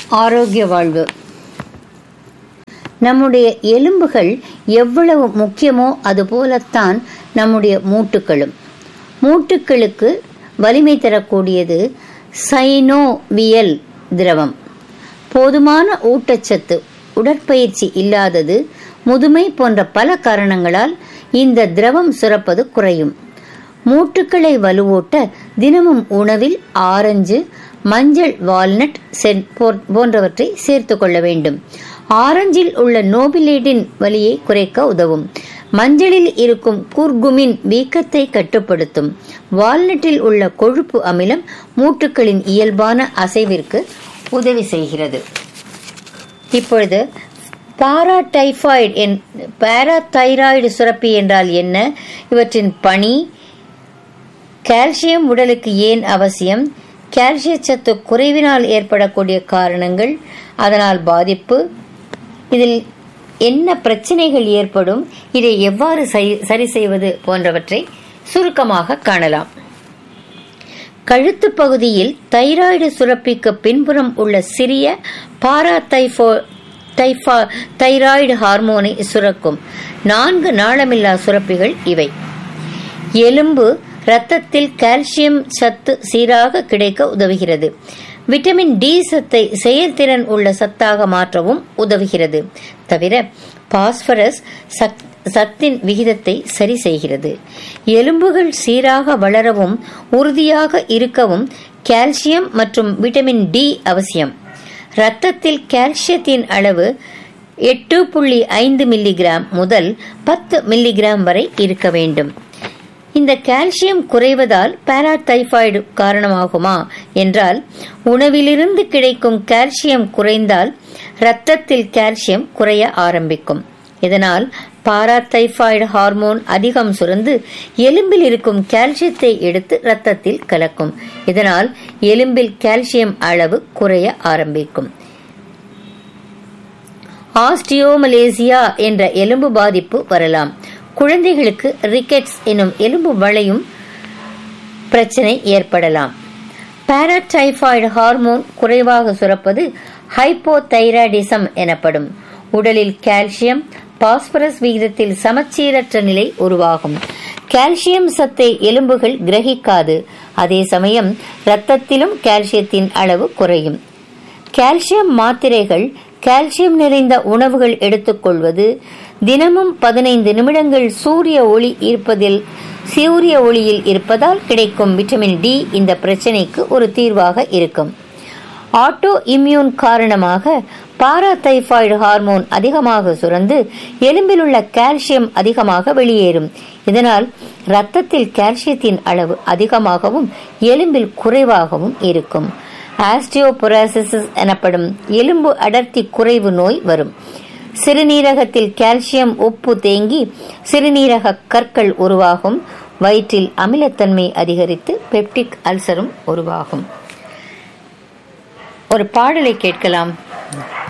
ஆரோக்கிய வாழ்வு நம்முடைய எலும்புகள் எவ்வளவு முக்கியமோ அதுபோலத்தான் நம்முடைய மூட்டுக்களும் மூட்டுக்களுக்கு வலிமை தரக்கூடியது சைனோவியல் திரவம் போதுமான ஊட்டச்சத்து உடற்பயிற்சி இல்லாதது முதுமை போன்ற பல காரணங்களால் இந்த திரவம் சுரப்பது குறையும் மூட்டுக்களை வலுவூட்ட தினமும் உணவில் ஆரஞ்சு மஞ்சள் வால்நட் போன்றவற்றை சேர்த்து கொள்ள வேண்டும் ஆரஞ்சில் உள்ள நோபிலேட்டின் வலியை குறைக்க உதவும் மஞ்சளில் இருக்கும் கூர்குமின் வீக்கத்தை கட்டுப்படுத்தும் வால்நட்டில் உள்ள கொழுப்பு அமிலம் மூட்டுக்களின் இயல்பான அசைவிற்கு உதவி செய்கிறது இப்பொழுது பாராடைஃபாய்டு என் பாராதைராய்டு சுரப்பி என்றால் என்ன இவற்றின் பணி கால்சியம் உடலுக்கு ஏன் அவசியம் கால்சிய சத்து குறைவினால் ஏற்படக்கூடிய காரணங்கள் அதனால் பாதிப்பு இதில் என்ன பிரச்சனைகள் ஏற்படும் இதை எவ்வாறு சரி செய்வது போன்றவற்றை சுருக்கமாக காணலாம் கழுத்து பகுதியில் தைராய்டு சுரப்பிக்கு பின்புறம் உள்ள சிறிய பாராதைஃபோ தைஃபா தைராய்டு ஹார்மோனை சுரக்கும் நான்கு நாளமில்லா சுரப்பிகள் இவை எலும்பு இரத்தத்தில் கால்சியம் சத்து சீராக கிடைக்க உதவுகிறது விட்டமின் டி சத்தை செயல்திறன் உள்ள சத்தாக மாற்றவும் உதவுகிறது தவிர பாஸ்பரஸ் சத்தின் விகிதத்தை சரி செய்கிறது எலும்புகள் சீராக வளரவும் உறுதியாக இருக்கவும் கால்சியம் மற்றும் விட்டமின் டி அவசியம் இரத்தத்தில் கால்சியத்தின் அளவு எட்டு புள்ளி ஐந்து மில்லிகிராம் முதல் பத்து மில்லிகிராம் வரை இருக்க வேண்டும் இந்த கால்சியம் குறைவதால் பாராதைபாய்டு காரணமாகுமா என்றால் உணவிலிருந்து கிடைக்கும் கால்சியம் குறைந்தால் இரத்தத்தில் கால்சியம் குறைய ஆரம்பிக்கும் இதனால் பாராதைபாய்டு ஹார்மோன் அதிகம் சுரந்து எலும்பில் இருக்கும் கால்சியத்தை எடுத்து இரத்தத்தில் கலக்கும் இதனால் எலும்பில் கால்சியம் அளவு குறைய ஆரம்பிக்கும் ஆஸ்டியோமலேசியா என்ற எலும்பு பாதிப்பு வரலாம் குழந்தைகளுக்கு ரிக்கெட்ஸ் எனும் எலும்பு வளையும் பிரச்சனை ஏற்படலாம் பாராடைபாய்டு ஹார்மோன் குறைவாக சுரப்பது ஹைப்போதைராய்டிசம் எனப்படும் உடலில் கால்சியம் பாஸ்பரஸ் விகிதத்தில் சமச்சீரற்ற நிலை உருவாகும் கால்சியம் சத்தை எலும்புகள் கிரகிக்காது அதே சமயம் இரத்தத்திலும் கால்சியத்தின் அளவு குறையும் கால்சியம் மாத்திரைகள் கால்சியம் நிறைந்த உணவுகள் எடுத்துக்கொள்வது தினமும் பதினைந்து நிமிடங்கள் சூரிய ஒளி இருப்பதில் சூரிய ஒளியில் இருப்பதால் கிடைக்கும் விட்டமின் டி இந்த பிரச்சனைக்கு ஒரு தீர்வாக இருக்கும் ஆட்டோ இம்யூன் காரணமாக பாராதைபாய்டு ஹார்மோன் அதிகமாக சுரந்து எலும்பில் உள்ள கால்சியம் அதிகமாக வெளியேறும் இதனால் இரத்தத்தில் கால்சியத்தின் அளவு அதிகமாகவும் எலும்பில் குறைவாகவும் இருக்கும் ஆஸ்டியோபொராசிஸ் எனப்படும் எலும்பு அடர்த்தி குறைவு நோய் வரும் சிறுநீரகத்தில் கால்சியம் உப்பு தேங்கி சிறுநீரக கற்கள் உருவாகும் வயிற்றில் அமிலத்தன்மை அதிகரித்து பெப்டிக் அல்சரும் உருவாகும் ஒரு பாடலை கேட்கலாம்